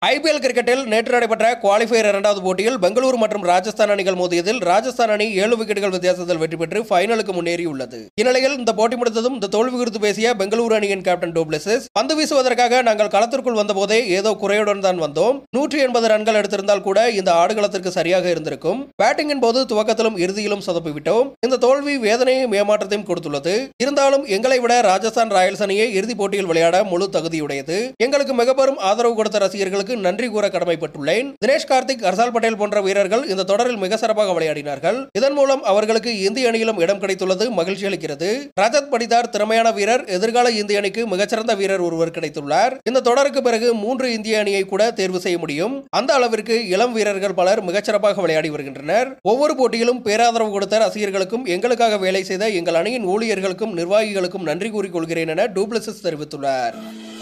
IPL கிரிக்கெட்டில் நேற்று நடைபெற்ற குவாலிஃபயர் இரண்டாவது போட்டியில் பெங்களூரு மற்றும் ராஜஸ்தான் அணிகள் மோதியதில் ராஜஸ்தான் அணி ஏழு விக்கெட்டுகள் வித்தியாசத்தில் வெற்றி பெற்று ஃபைனலுக்கு முன்னேறியுள்ளது இந்நிலையில் இந்த போட்டி முடிந்ததும் இந்த தோல்வி குறித்து பேசிய பெங்களூரு அணியின் கேப்டன் டோப்ளெசஸ் பந்து வீசுவதற்காக நாங்கள் களத்திற்குள் வந்தபோதே ஏதோ குறையுடன் தான் வந்தோம் நூற்றி எண்பது ரன்கள் எடுத்திருந்தால் கூட இந்த ஆடுகளத்திற்கு சரியாக இருந்திருக்கும் பேட்டிங்கின் போது துவக்கத்திலும் இறுதியிலும் சொதப்பிவிட்டோம் இந்த தோல்வி வேதனையும் ஏமாற்றத்தையும் கொடுத்துள்ளது இருந்தாலும் எங்களை விட ராஜஸ்தான் ராயல்ஸ் அணியை இறுதிப் போட்டியில் விளையாட முழு தகுதியுடையது எங்களுக்கு மிக பெரும் ஆதரவு கொடுத்த ரசிகர்களுக்கு நன்றி கூற கடமைப்பட்டுள்ளேன் தினேஷ் கார்த்திக் ஹர்ஷால் பட்டேல் போன்ற வீரர்கள் இந்த தொடரில் மிக சிறப்பாக விளையாடினார்கள் இதன் மூலம் அவர்களுக்கு இந்திய அணியிலும் இடம் கிடைத்துள்ளது மகிழ்ச்சி அளிக்கிறது ரஜத் படிதார் திறமையான வீரர் எதிர்கால இந்திய அணிக்கு மிகச்சிறந்த வீரர் ஒருவர் கிடைத்துள்ளார் இந்த தொடருக்கு பிறகு மூன்று இந்திய அணியை கூட தேர்வு செய்ய முடியும் அந்த அளவிற்கு இளம் வீரர்கள் பலர் மிகச்சிறப்பாக விளையாடி வருகின்றனர் ஒவ்வொரு போட்டியிலும் பேராதரவு கொடுத்த ரசிகர்களுக்கும் எங்களுக்காக வேலை செய்த எங்கள் அணியின் ஊழியர்களுக்கும் நிர்வாகிகளுக்கும் நன்றி கூறிக்கொள்கிறேன் என டூப்ளசிஸ் தெரிவித்துள்ளார்